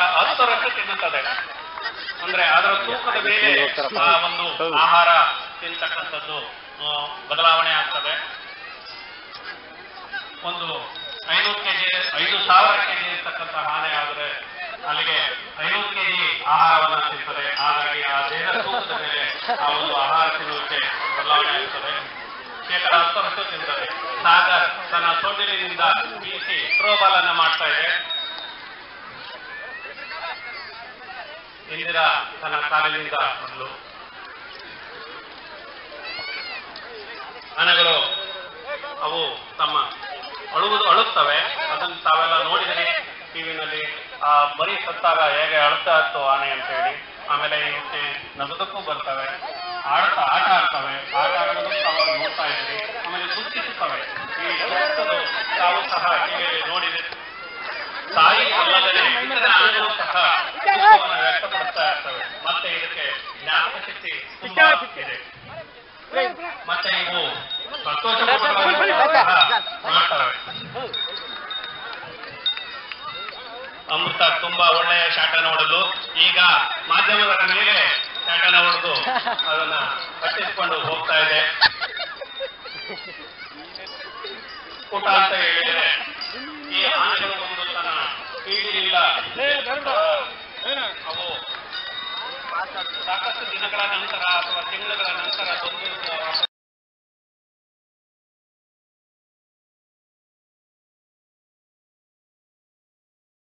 ಹತ್ತರಷ್ಟು ತಿನ್ನುತ್ತದೆ ಅಂದ್ರೆ ಅದರ ತೂಕದ ಮೇಲೆ ಆ ಒಂದು ಆಹಾರ ತಿಂತಕ್ಕಂಥದ್ದು ಆ, ಬದಲಾವಣೆ ಆಗ್ತದೆ ಒಂದು ಐನೂರು ಕೆಜಿ ಐದು ಸಾವಿರ ಕೆಜಿ ಇರ್ತಕ್ಕಂಥ ಆನೆ ಆದರೆ ಅಲ್ಲಿಗೆ ಐನೂರು ಕೆಜಿ ಆಹಾರವನ್ನ ತಿಂತದೆ ಹಾಗಾಗಿ ಆ ದೇಹ ತೂಕದ ಮೇಲೆ ಆ ಒಂದು ಆಹಾರ ತಿನ್ನುವಿಕೆ ಬದಲಾವಣೆ ಆಗ್ತದೆ ಶೇಕಡ ಹತ್ತರಷ್ಟು ತಿಂತದೆ ಸಾಗರ್ ತನ್ನ ಸೊಂಡಿಲಿನಿಂದ ಬೀಸಿ ಥ್ರೋಬಾಲ್ ಅನ್ನ ಮಾಡ್ತಾ ಇದೆ ಇಂದಿರಾ ತನ್ನ ಕಾಲಿನಿಂದ ಮೊದಲು ಆನೆಗಳು ಅವು ತಮ್ಮ ಅಳುವುದು ಅಳುತ್ತವೆ ಅದನ್ನು ತಾವೆಲ್ಲ ನೋಡಿದರೆ ಟಿವಿನಲ್ಲಿ ಆ ಬರೀ ಸತ್ತಾಗ ಹೇಗೆ ಅಳ್ತಾ ಇತ್ತು ಆನೆ ಅಂತ ಹೇಳಿ ಆಮೇಲೆ ಇವಕ್ಕೆ ನಗದಕ್ಕೂ ಬರ್ತವೆ ಆಡ್ತಾ ಆಟ ಆಡ್ತವೆ ಆಟ ಆಡೋದು ತಾವು ನೋಡ್ತಾ ಇದ್ದೀರಿ ಆಮೇಲೆ ದುಃಖಿಸುತ್ತವೆ ಈ ದುಃಖದ ತಾವು ಸಹ ಟಿವಿಯಲ್ಲಿ ನೋಡಿದೆ ತಾಯಿ ಅಲ್ಲದೆ ಇತರ ಆನೆಗಳು ಸಹ ದುಃಖವನ್ನು ವ್ಯಕ್ತಪಡಿಸ್ತಾ ಇರ್ತವೆ ಮತ್ತೆ ಇದಕ್ಕೆ ಜ್ಞಾಪಕ ಶಕ್ತಿ ತುಂಬಾ ಇದೆ ಮತ್ತೆ ಇವು ಸಂತೋಷ ಮಾಡ್ತವೆ ಅಮೃತ ತುಂಬಾ ಒಳ್ಳೆಯ ಶಾಟ ನೋಡಲು ಈಗ ಮಾಧ್ಯಮದ ಮೇಲೆ ಶಾಟನ ಹೊಡೆದು ಅದನ್ನ ಕಟ್ಟಿಸಿಕೊಂಡು ಹೋಗ್ತಾ ಇದೆ ಊಟ ಅಂತ ಹೇಳಿದರೆ ಈ ಆನೆಗಳು ಒಂದು ತನ್ನ ಕೀಳಿನಿಂದ ಅವು ಸಾಕಷ್ಟು ದಿನಗಳ ನಂತರ ಅಥವಾ ತಿಂಗಳುಗಳ ನಂತರ ಬಂದು